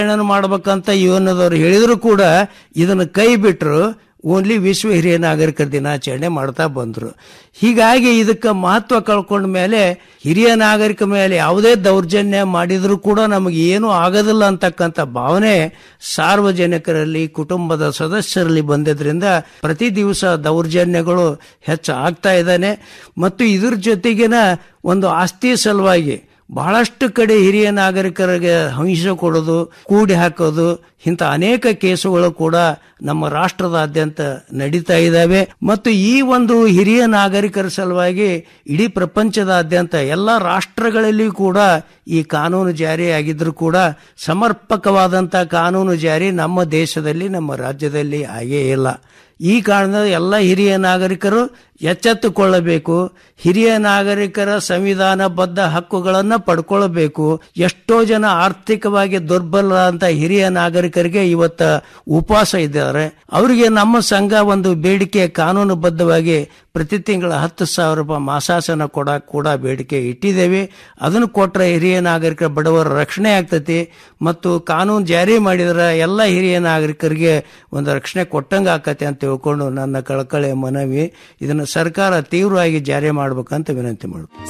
ಏನೇನು ಮಾಡ್ಬೇಕಂತ ಯುವನದವ್ರು ಹೇಳಿದ್ರು ಕೂಡ ಇದನ್ನು ಕೈ ಬಿಟ್ಟರು ಓನ್ಲಿ ವಿಶ್ವ ಹಿರಿಯ ನಾಗರಿಕರ ದಿನಾಚರಣೆ ಮಾಡ್ತಾ ಬಂದ್ರು ಹೀಗಾಗಿ ಇದಕ್ಕೆ ಮಹತ್ವ ಕಳ್ಕೊಂಡ ಮೇಲೆ ಹಿರಿಯ ನಾಗರಿಕ ಮೇಲೆ ಯಾವುದೇ ದೌರ್ಜನ್ಯ ಮಾಡಿದ್ರು ಕೂಡ ನಮಗೆ ಏನೂ ಆಗೋದಿಲ್ಲ ಅಂತಕ್ಕಂಥ ಭಾವನೆ ಸಾರ್ವಜನಿಕರಲ್ಲಿ ಕುಟುಂಬದ ಸದಸ್ಯರಲ್ಲಿ ಬಂದಿದ್ರಿಂದ ಪ್ರತಿ ದಿವಸ ದೌರ್ಜನ್ಯಗಳು ಹೆಚ್ಚು ಆಗ್ತಾ ಇದ್ದಾನೆ ಮತ್ತು ಇದ್ರ ಜೊತೆಗಿನ ಒಂದು ಆಸ್ತಿ ಸಲುವಾಗಿ ಬಹಳಷ್ಟು ಕಡೆ ಹಿರಿಯ ನಾಗರಿಕರಿಗೆ ಹಿಂಸೆ ಕೊಡೋದು ಕೂಡಿ ಹಾಕೋದು ಇಂಥ ಅನೇಕ ಕೇಸುಗಳು ಕೂಡ ನಮ್ಮ ರಾಷ್ಟ್ರದಾದ್ಯಂತ ನಡೀತಾ ಇದ್ದಾವೆ ಮತ್ತು ಈ ಒಂದು ಹಿರಿಯ ನಾಗರಿಕರ ಸಲುವಾಗಿ ಇಡೀ ಪ್ರಪಂಚದಾದ್ಯಂತ ಎಲ್ಲ ರಾಷ್ಟ್ರಗಳಲ್ಲಿ ಕೂಡ ಈ ಕಾನೂನು ಜಾರಿಯಾಗಿದ್ರೂ ಕೂಡ ಸಮರ್ಪಕವಾದಂಥ ಕಾನೂನು ಜಾರಿ ನಮ್ಮ ದೇಶದಲ್ಲಿ ನಮ್ಮ ರಾಜ್ಯದಲ್ಲಿ ಆಗೇ ಇಲ್ಲ ಈ ಕಾರಣದ ಎಲ್ಲ ಹಿರಿಯ ನಾಗರಿಕರು ಎಚ್ಚೆತ್ತುಕೊಳ್ಳಬೇಕು ಹಿರಿಯ ನಾಗರಿಕರ ಸಂವಿಧಾನಬದ್ಧ ಹಕ್ಕುಗಳನ್ನು ಪಡ್ಕೊಳ್ಬೇಕು ಎಷ್ಟೋ ಜನ ಆರ್ಥಿಕವಾಗಿ ದುರ್ಬಲರಾದಂಥ ಹಿರಿಯ ನಾಗರಿಕರಿಗೆ ಇವತ್ತ ಉಪವಾಸ ಇದ್ದಾರೆ ಅವರಿಗೆ ನಮ್ಮ ಸಂಘ ಒಂದು ಬೇಡಿಕೆ ಕಾನೂನುಬದ್ಧವಾಗಿ ಪ್ರತಿ ತಿಂಗಳ ಹತ್ತು ಸಾವಿರ ರೂಪಾಯಿ ಮಾಸಾಸನ ಕೊಡ ಕೂಡ ಬೇಡಿಕೆ ಇಟ್ಟಿದ್ದೇವೆ ಅದನ್ನು ಕೊಟ್ಟರೆ ಹಿರಿಯ ನಾಗರಿಕರ ಬಡವರ ರಕ್ಷಣೆ ಆಗ್ತತಿ ಮತ್ತು ಕಾನೂನು ಜಾರಿ ಮಾಡಿದ್ರೆ ಎಲ್ಲ ಹಿರಿಯ ನಾಗರಿಕರಿಗೆ ಒಂದು ರಕ್ಷಣೆ ಕೊಟ್ಟಂಗೆ ಆಕತಿ ಅಂತ ತಿಳ್ಕೊಂಡು ನನ್ನ ಕಳಕಳಿಯ ಮನವಿ ಇದನ್ನು ಸರ್ಕಾರ ತೀವ್ರವಾಗಿ ಜಾರಿ ಮಾಡ್ಬೇಕಂತ ವಿನಂತಿ ಮಾಡು